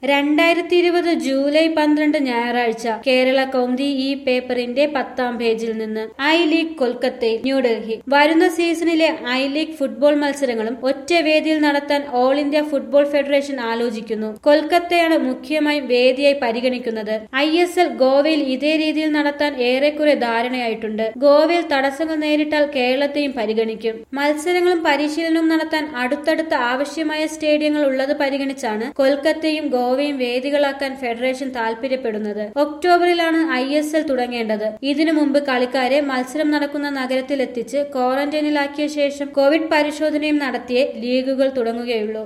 രണ്ടായിരത്തി ഇരുപത് ജൂലൈ പന്ത്രണ്ട് ഞായറാഴ്ച കേരള കൗമുദി ഈ പേപ്പറിന്റെ പത്താം പേജിൽ നിന്ന് ഐ ലീഗ് കൊൽക്കത്തയിൽ ന്യൂഡൽഹി വരുന്ന സീസണിലെ ഐ ലീഗ് ഫുട്ബോൾ മത്സരങ്ങളും ഒറ്റ വേദിയിൽ നടത്താൻ ഓൾ ഇന്ത്യ ഫുട്ബോൾ ഫെഡറേഷൻ ആലോചിക്കുന്നു കൊൽക്കത്തയാണ് മുഖ്യമായും വേദിയായി പരിഗണിക്കുന്നത് ഐ എസ് എൽ ഗോവയിൽ ഇതേ രീതിയിൽ നടത്താൻ ഏറെക്കുറെ ധാരണയായിട്ടുണ്ട് ഗോവയിൽ തടസ്സങ്ങൾ നേരിട്ടാൽ കേരളത്തെയും പരിഗണിക്കും മത്സരങ്ങളും പരിശീലനവും നടത്താൻ അടുത്തടുത്ത ആവശ്യമായ സ്റ്റേഡിയങ്ങൾ ഉള്ളത് പരിഗണിച്ചാണ് കൊൽക്കത്തയും ഗോവയും വേദികളാക്കാൻ ഫെഡറേഷൻ താൽപര്യപ്പെടുന്നത് ഒക്ടോബറിലാണ് ഐ എസ് എൽ തുടങ്ങേണ്ടത് ഇതിനു മുമ്പ് കളിക്കാരെ മത്സരം നടക്കുന്ന നഗരത്തിൽ എത്തിച്ച് ക്വാറന്റൈനിലാക്കിയ ശേഷം കോവിഡ് പരിശോധനയും നടത്തിയേ ലീഗുകൾ തുടങ്ങുകയുള്ളൂ